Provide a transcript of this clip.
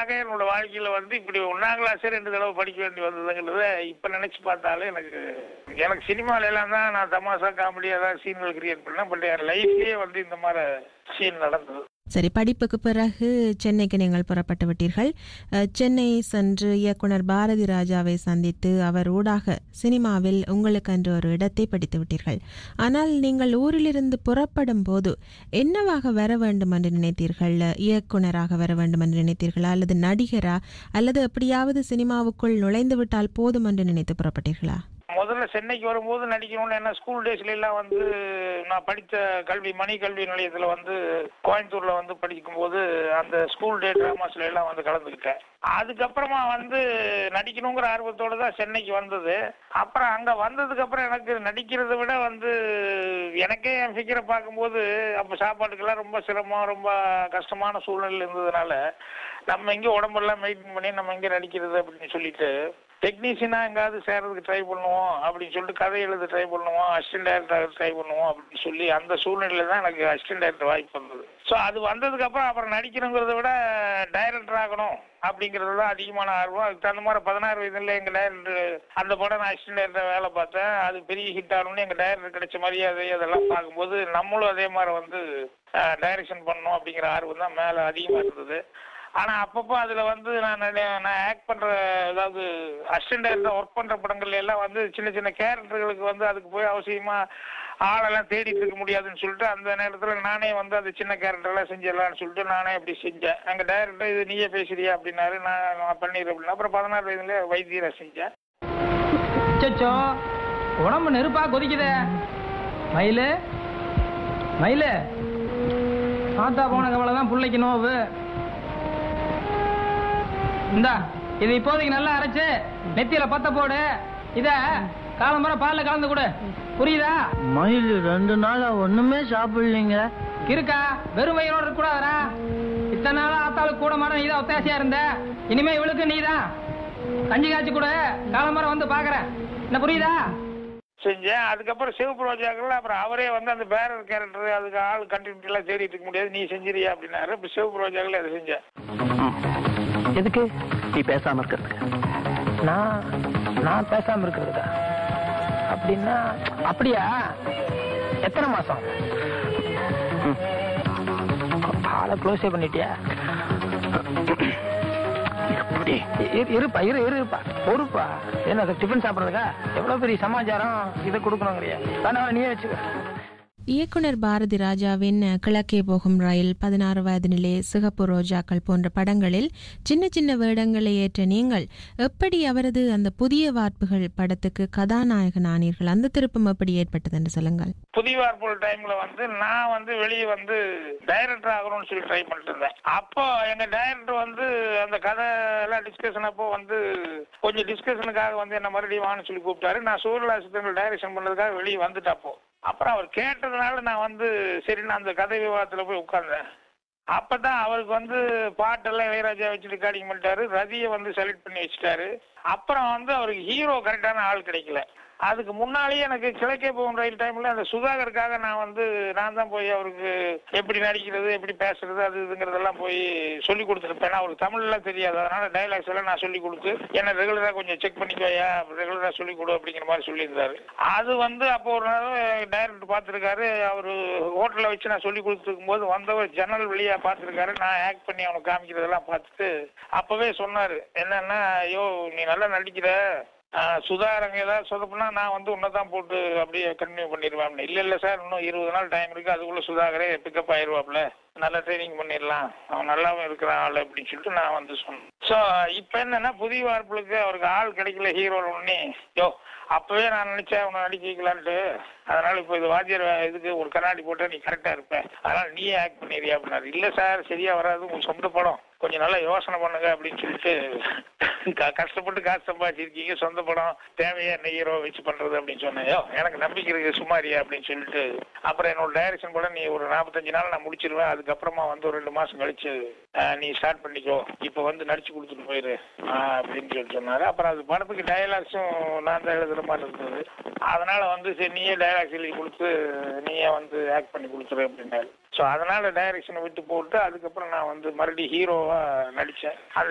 காரணமாக என்னோட வாழ்க்கையில வந்து இப்படி ஒன்னாம் கிளாஸே ரெண்டு தடவை படிக்க வேண்டி வந்ததுங்கிறத இப்ப நினைச்சு பார்த்தாலே எனக்கு எனக்கு சினிமால எல்லாம் தான் நான் தமாஷா காமெடி ஏதாவது சீன்கள் கிரியேட் பண்ணேன் பட் என் லைஃப்லயே வந்து இந்த மாதிரி சீன் நடந்தது சரி படிப்புக்கு பிறகு சென்னைக்கு நீங்கள் புறப்பட்டு விட்டீர்கள் அஹ், சென்னை சென்று இயக்குனர் பாரதி ராஜாவை சந்தித்து அவர் ஊடாக சினிமாவில் உங்களுக்கென்று ஒரு இடத்தை படித்து விட்டீர்கள் ஆனால் நீங்கள் ஊரிலிருந்து புறப்படும் போது என்னவாக வர வேண்டும் என்று நினைத்தீர்கள் இயக்குனராக வர வேண்டும் என்று நினைத்தீர்களா அல்லது நடிகரா அல்லது எப்படியாவது சினிமாவுக்குள் நுழைந்து விட்டால் போதும் என்று நினைத்து புறப்பட்டீர்களா முதல்ல சென்னைக்கு வரும்போது நடிக்கணும்னு என்ன ஸ்கூல் டேஸ்ல எல்லாம் வந்து நான் படித்த கல்வி மணி கல்வி நிலையத்துல வந்து கோயம்புத்தூர்ல வந்து படிக்கும்போது அந்த ஸ்கூல் டே டிராமாஸ்ல எல்லாம் வந்து கலந்துக்கிட்டேன் அதுக்கப்புறமா வந்து நடிக்கணுங்கிற ஆர்வத்தோட தான் சென்னைக்கு வந்தது அப்புறம் அங்க வந்ததுக்கு அப்புறம் எனக்கு நடிக்கிறதை விட வந்து எனக்கே என் ஃபிகரை பார்க்கும்போது அப்ப சாப்பாட்டுக்கெல்லாம் ரொம்ப சிரமம் ரொம்ப கஷ்டமான சூழ்நிலை இருந்ததுனால நம்ம இங்க உடம்பெல்லாம் மெயின்டைன் பண்ணி நம்ம இங்க நடிக்கிறது அப்படின்னு சொல்லிட்டு டெக்னீஷியனா எங்காவது சேர்றதுக்கு ட்ரை பண்ணுவோம் அப்படின்னு சொல்லிட்டு கதை எழுத ட்ரை பண்ணுவோம் அசிஸ்டன்ட் டைரக்டர் ட்ரை பண்ணுவோம் அப்படின்னு சொல்லி அந்த சூழ்நிலையில தான் எனக்கு அசிஸ்டன்ட் டைரக்டர் வாய்ப்பு வந்தது ஸோ அது வந்ததுக்கு அப்புறம் அப்புறம் நடிக்கணுங்கிறத விட டைரக்டர் ஆகணும் அப்படிங்கிறது தான் அதிகமான ஆர்வம் அதுக்கு தகுந்த மாதிரி பதினாறு வயதுல எங்க டைரக்டர் அந்த படம் நான் அசிஸ்டன்ட் டைரக்டர் வேலை பார்த்தேன் அது பெரிய ஹிட் ஆகணும்னு எங்க டைரக்டர் கிடைச்ச மரியாதை அதெல்லாம் பார்க்கும்போது நம்மளும் அதே மாதிரி வந்து டைரக்ஷன் பண்ணணும் அப்படிங்கிற ஆர்வம் தான் மேல அதிகமா இருந்தது ஆனா அப்பப்போ அதுல வந்து நான் நிறைய- நான் ஆக்ட் பண்ற அதாவது அசிஸ்டன்ட் டைரக்டர் ஒர்க் பண்ற படங்கள்ல எல்லாம் வந்து சின்ன சின்ன கேரக்டர்களுக்கு வந்து அதுக்கு போய் அவசியமா ஆளெல்லாம் தேடிட்டு இருக்க முடியாதுன்னு சொல்லிட்டு அந்த நேரத்துல நானே வந்து அந்த சின்ன கேரக்டர்லாம் செஞ்சிடலாம்னு சொல்லிட்டு நானே அப்படி செஞ்சேன் அங்க டைரக்டர் இது நீயே பேசுறியா அப்படின்னாரு நான் நான் பண்ணிடுறேன் அப்படின்னா அப்புறம் பதினாறு வயதுல வைத்தியரா செஞ்சேன் அச்சோ உடம்பு நெருப்பா கொதிக்குதே மயிலு மயிலு ஆத்தா போன கவலை தான் பிள்ளைக்கு நோவு இந்தா இது இப்போதைக்கு நல்லா அரைச்சு நெத்தியில பத்த போடு இத காலம்பரம் பால்ல கலந்து கொடு புரியுதா மயில் ரெண்டு நாளா ஒண்ணுமே சாப்பிடலீங்க இருக்கா வெறும் வயிறோட இருக்க கூடாதா இத்தனை நாளா ஆத்தாளுக்கு கூட மாட நீதான் ஒத்தாசியா இருந்த இனிமே இவளுக்கு நீதான் கஞ்சி காய்ச்சி கூட காலம்பரம் வந்து பாக்குறேன் என்ன புரியுதா செஞ்சேன் அதுக்கப்புறம் சிவப்பு ரோஜாக்கள் அப்புறம் அவரே வந்து அந்த பேரர் கேரக்டர் அதுக்கு ஆள் கண்டினியூட்டி எல்லாம் தேடிட்டு இருக்க முடியாது நீ செஞ்சிரியா அப்படின்னாரு இப்போ சிவப்பு ரோஜாக்கள் அதை செஞ்சேன் எதுக்கு நீ பேசாம இருக்கிறதுக்கு நான் நான் பேசாம இருக்கிறதுக்கா அப்படின்னா அப்படியா எத்தனை மாசம் ஆளை க்ளோஸே பண்ணிட்டியா எப்படி இரு- இருப்பா இரு இரு இருப்பா பொறுப்பா என்ன அது டிஃபன் சாப்பிட்றதுக்கா எவ்வளவு பெரிய சமாச்சாரம் இதை கொடுக்கணுங்கிறியா வேணா நீயே வச்சுக்க இயக்குனர் பாரதி ராஜாவின் கிழக்கே போகும் ரயில் பதினாறு வயதினிலே சிகப்பு ரோஜாக்கள் போன்ற படங்களில் சின்ன சின்ன வேடங்களை ஏற்ற நீங்கள் எப்படி அவரது அந்த புதிய வார்ப்புகள் படத்துக்கு கதாநாயகன் ஆனீர்கள் அந்த திருப்பம் எப்படி ஏற்பட்டது என்று சொல்லுங்கள் புதிய வார்ப்புகள் டைம்ல வந்து நான் வந்து வெளியே வந்து டைரக்டர் ஆகணும்னு சொல்லி ட்ரை பண்ணிட்டு இருந்தேன் அப்போ எங்க டைரக்டர் வந்து அந்த கதை எல்லாம் டிஸ்கஷன் அப்போ வந்து கொஞ்சம் டிஸ்கஷனுக்காக வந்து என்ன மறுபடியும் வான்னு சொல்லி கூப்பிட்டாரு நான் சூரியலாசித்தங்கள் டைரக்ஷன் பண்ணதுக்காக வெளியே வந்துட்டேன் அப்போ அப்புறம் அவர் கேட்டதுனால நான் வந்து சரி நான் அந்த கதை விவாதத்துல போய் உட்கார்ந்தேன் அப்பதான் அவருக்கு வந்து பாட்டெல்லாம் இளையராஜா வச்சு ரெக்கார்டிங் பண்ணிட்டாரு ரதியை வந்து செலக்ட் பண்ணி வச்சுட்டாரு அப்புறம் வந்து அவருக்கு ஹீரோ கரெக்டான ஆள் கிடைக்கல அதுக்கு முன்னாலேயே எனக்கு கிழக்கே போகும் ரயில் டைம்ல அந்த சுதாகருக்காக நான் வந்து நான் தான் போய் அவருக்கு எப்படி நடிக்கிறது எப்படி பேசுறது அது இதுங்கிறதெல்லாம் போய் சொல்லி கொடுத்துருப்பேன் ஏன்னா அவருக்கு தமிழ் எல்லாம் தெரியாது அதனால டைலாக்ஸ் எல்லாம் நான் சொல்லி கொடுத்து என்ன ரெகுலரா கொஞ்சம் செக் பண்ணிக்கோயா ரெகுலரா சொல்லி கொடு அப்படிங்கிற மாதிரி சொல்லியிருந்தாரு அது வந்து அப்போ ஒரு நாள் டைரக்டர் பார்த்துருக்காரு அவர் ஹோட்டல்ல வச்சு நான் சொல்லி கொடுத்துருக்கும் போது வந்தவர் ஜன்னல் வழியா பார்த்துருக்காரு நான் ஆக்ட் பண்ணி அவனுக்கு காமிக்கிறதெல்லாம் பார்த்துட்டு அப்பவே சொன்னாரு என்னன்னா ஐயோ நீ நல்லா நடிக்கிற ஆஹ் சுதாரங்க ஏதாவது சொதப்புனா நான் வந்து உன்னதான் போட்டு அப்படியே கண்டினியூ பண்ணிடுவேன் இல்ல இல்ல சார் இன்னும் இருபது நாள் டைம் இருக்கு அதுக்குள்ள சுதாகரே பிக்கப் ஆயிருவாப்ல நல்லா ட்ரைனிங் பண்ணிடலாம் அவன் நல்லாவும் இருக்கிறான் ஆள் அப்படின்னு சொல்லிட்டு நான் வந்து சொன்னேன் ஸோ இப்போ என்னன்னா புதிய வார்ப்புகளுக்கு அவருக்கு ஆள் கிடைக்கல ஹீரோ உடனே யோ அப்பவே நான் நினைச்சேன் அவனை நடிக்க வைக்கலான்ட்டு அதனால இப்போ இது வாத்தியார் வே- இதுக்கு ஒரு கண்ணாடி போட்டா நீ கரெக்டா இருப்ப அதனால நீயே ஆக்ட் பண்ணிடுறியா அப்படின்னாரு இல்ல சார் சரியா வராது உங்க சொந்த படம் கொஞ்சம் நல்லா யோசனை பண்ணுங்க அப்படின்னு சொல்லிட்டு க- கஷ்டப்பட்டு காசு சம்பாதிச்சிருக்கீங்க சொந்த படம் தேவையா என்ன ஹீரோ வச்சு பண்றது அப்படின்னு சொன்னேன் "யோ, எனக்கு நம்பிக்கை இருக்கு சுமாரியா அப்படின்னு சொல்லிட்டு அப்புறம் என்னோட டைரக்ஷன் கூட நீ ஒரு நாற்பத்தஞ்சு நாள் நான் முடிச்சிருவேன் அதுக்கப்புறமா வந்து ஒரு ரெண்டு மாசம் கழிச்சு ஆஹ், நீ ஸ்டார்ட் பண்ணிக்கோ இப்போ வந்து நடிச்சு கொடுத்துட்டு போயிரு ஆஹ், அப்படின்னு சொல்லிட்டு சொன்னாரு அப்புறம் அது படத்துக்கு டயலாக்ஸும் நான் தான் எழுதுற மாதிரி இருந்தது அதனால வந்து சரி நீயே டயலாக்ஸ் எழுதி கொடுத்து நீயே வந்து ஆக்ட் பண்ணி கொடுத்துரு அப்படின்னாரு ஸோ அதனால டைரக்ஷனை விட்டு போட்டு அதுக்கப்புறம் நான் வந்து மறுபடியும் ஹீரோவா நடிச்சேன் அந்த